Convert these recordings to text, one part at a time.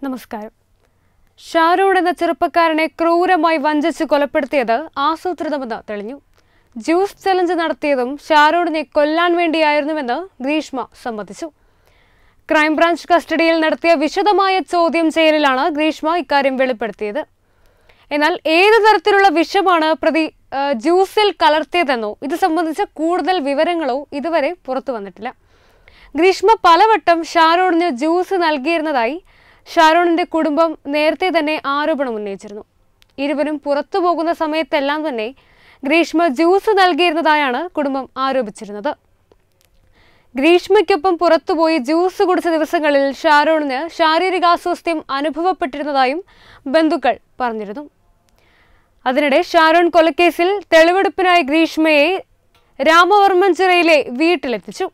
നമസ്കാരം ഷാരൂൺ എന്ന ചെറുപ്പക്കാരനെ ക്രൂരമായി വഞ്ചിച്ച് കൊലപ്പെടുത്തിയത് ആസൂത്രിതമെന്ന് തെളിഞ്ഞു ജ്യൂസ് ചലഞ്ച് നടത്തിയതും ഷാരൂണിനെ കൊല്ലാൻ വേണ്ടിയായിരുന്നുവെന്ന് ഗ്രീഷ്മ സമ്മതിച്ചു ക്രൈംബ്രാഞ്ച് കസ്റ്റഡിയിൽ നടത്തിയ വിശദമായ ചോദ്യം ചെയ്യലിലാണ് ഗ്രീഷ്മ ഇക്കാര്യം വെളിപ്പെടുത്തിയത് എന്നാൽ ഏത് തരത്തിലുള്ള വിഷമാണ് പ്രതി ആ, ജ്യൂസിൽ കലർത്തിയതെന്നോ ഇത് സംബന്ധിച്ച കൂടുതൽ വിവരങ്ങളോ ഇതുവരെ പുറത്തു വന്നിട്ടില്ല ഗ്രീഷ്മ പലവട്ടം ഷാരോണിന് ജ്യൂസ് നൽകിയിരുന്നതായി ഷാരോണിന്റെ കുടുംബം നേരത്തെ തന്നെ ആരോപണം ഉന്നയിച്ചിരുന്നു ഇരുവരും പുറത്തു പോകുന്ന സമയത്തെല്ലാം തന്നെ ഗ്രീഷ്മ ജ്യൂസ് നൽകിയിരുന്നതായാണ് കുടുംബം ആരോപിച്ചിരുന്നത് ഗ്രീഷ്മയ്ക്കൊപ്പം പുറത്തുപോയി ജ്യൂസ് കുടിച്ച ദിവസങ്ങളിൽ ഷാരോണിന് ശാരീരികാസ്വാസ്ഥ്യം അനുഭവപ്പെട്ടിരുന്നതായും ബന്ധുക്കൾ പറഞ്ഞിരുന്നു അതിനിടെ ഷാരോൺ കൊലക്കേസിൽ തെളിവെടുപ്പിനായി ഗ്രീഷ്മയെ രാമവർമ്മൻ ചിറയിലെ വീട്ടിലെത്തിച്ചു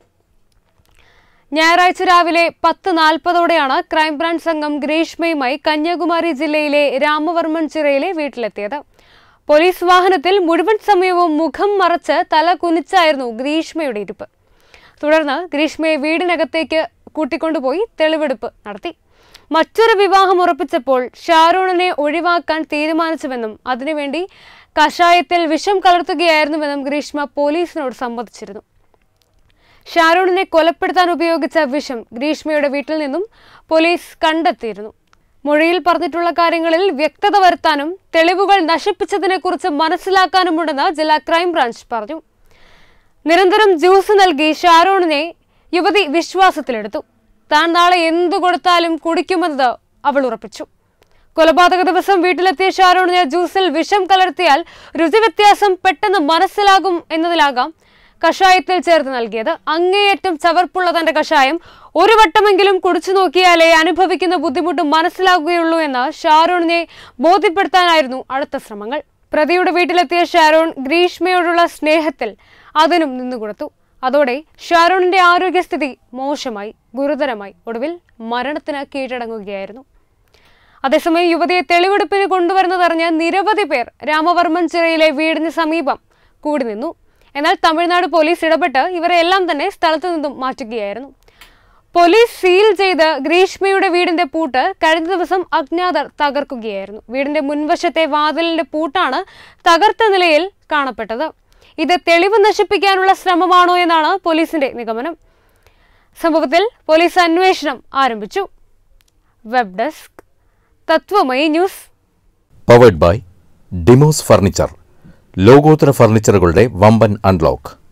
ഞായറാഴ്ച രാവിലെ പത്ത് നാൽപ്പതോടെയാണ് ക്രൈംബ്രാഞ്ച് സംഘം ഗ്രീഷ്മയുമായി കന്യാകുമാരി ജില്ലയിലെ രാമവർമ്മൻ ചിറയിലെ വീട്ടിലെത്തിയത് പോലീസ് വാഹനത്തിൽ മുഴുവൻ സമയവും മുഖം മറച്ച് തല കുനിച്ചായിരുന്നു ഗ്രീഷ്മയുടെ ഇരിപ്പ് തുടർന്ന് ഗ്രീഷ്മയെ വീടിനകത്തേക്ക് കൂട്ടിക്കൊണ്ടുപോയി തെളിവെടുപ്പ് നടത്തി മറ്റൊരു വിവാഹം ഉറപ്പിച്ചപ്പോൾ ഷാരൂണിനെ ഒഴിവാക്കാൻ തീരുമാനിച്ചുവെന്നും അതിനുവേണ്ടി കഷായത്തിൽ വിഷം കലർത്തുകയായിരുന്നുവെന്നും ഗ്രീഷ്മ പോലീസിനോട് സമ്മതിച്ചിരുന്നു ഷാരൂണിനെ കൊലപ്പെടുത്താൻ ഉപയോഗിച്ച വിഷം ഗ്രീഷ്മയുടെ വീട്ടിൽ നിന്നും പോലീസ് കണ്ടെത്തിയിരുന്നു മൊഴിയിൽ പറഞ്ഞിട്ടുള്ള കാര്യങ്ങളിൽ വ്യക്തത വരുത്താനും തെളിവുകൾ നശിപ്പിച്ചതിനെക്കുറിച്ച് മനസ്സിലാക്കാനുമുണ്ടെന്ന് ജില്ലാ ക്രൈംബ്രാഞ്ച് പറഞ്ഞു നിരന്തരം ജ്യൂസ് നൽകി ഷാരോണിനെ യുവതി വിശ്വാസത്തിലെടുത്തു താൻ നാളെ എന്തു കൊടുത്താലും കുടിക്കുമെന്നത് അവൾ ഉറപ്പിച്ചു കൊലപാതക ദിവസം വീട്ടിലെത്തിയ ഷാരോണിന് ജ്യൂസിൽ വിഷം കലർത്തിയാൽ രുചിവ്യത്യാസം പെട്ടെന്ന് മനസ്സിലാകും എന്നതിലാകാം കഷായത്തിൽ ചേർത്ത് നൽകിയത് അങ്ങേയറ്റം ചവർപ്പുള്ള തന്റെ കഷായം ഒരു വട്ടമെങ്കിലും കുടിച്ചു നോക്കിയാലേ അനുഭവിക്കുന്ന ബുദ്ധിമുട്ട് മനസ്സിലാകുകയുള്ളൂ എന്ന് ഷാരോണിനെ ബോധ്യപ്പെടുത്താനായിരുന്നു അടുത്ത ശ്രമങ്ങൾ പ്രതിയുടെ വീട്ടിലെത്തിയ ഷാരോൺ ഗ്രീഷ്മയോടുള്ള സ്നേഹത്തിൽ അതിനും നിന്നുകൊടുത്തു അതോടെ ഷാരോണിന്റെ ആരോഗ്യസ്ഥിതി മോശമായി ഗുരുതരമായി ഒടുവിൽ മരണത്തിന് കീഴടങ്ങുകയായിരുന്നു അതേസമയം യുവതിയെ തെളിവെടുപ്പിന് കൊണ്ടുവരുന്നതറിഞ്ഞ് നിരവധി പേർ രാമവർമ്മൻ ചിറയിലെ വീടിന് സമീപം കൂടി നിന്നു എന്നാൽ തമിഴ്നാട് പോലീസ് ഇടപെട്ട് ഇവരെ എല്ലാം തന്നെ സ്ഥലത്തു നിന്നും മാറ്റുകയായിരുന്നു പോലീസ് സീൽ ചെയ്ത് ഗ്രീഷ്മയുടെ വീടിന്റെ പൂട്ട് കഴിഞ്ഞ ദിവസം അജ്ഞാതർ തകർക്കുകയായിരുന്നു വീടിന്റെ മുൻവശത്തെ വാതിലിന്റെ പൂട്ടാണ് തകർത്ത നിലയിൽ കാണപ്പെട്ടത് ഇത് തെളിവ് നശിപ്പിക്കാനുള്ള ശ്രമമാണോ എന്നാണ് പോലീസിന്റെ നിഗമനം സംഭവത്തിൽ പോലീസ് അന്വേഷണം ആരംഭിച്ചു web desk Thathwamayi news powered by Demos furniture ലോകോത്തര ഫർണിച്ചറുകളുടെ വമ്പൻ അൺലോക്ക്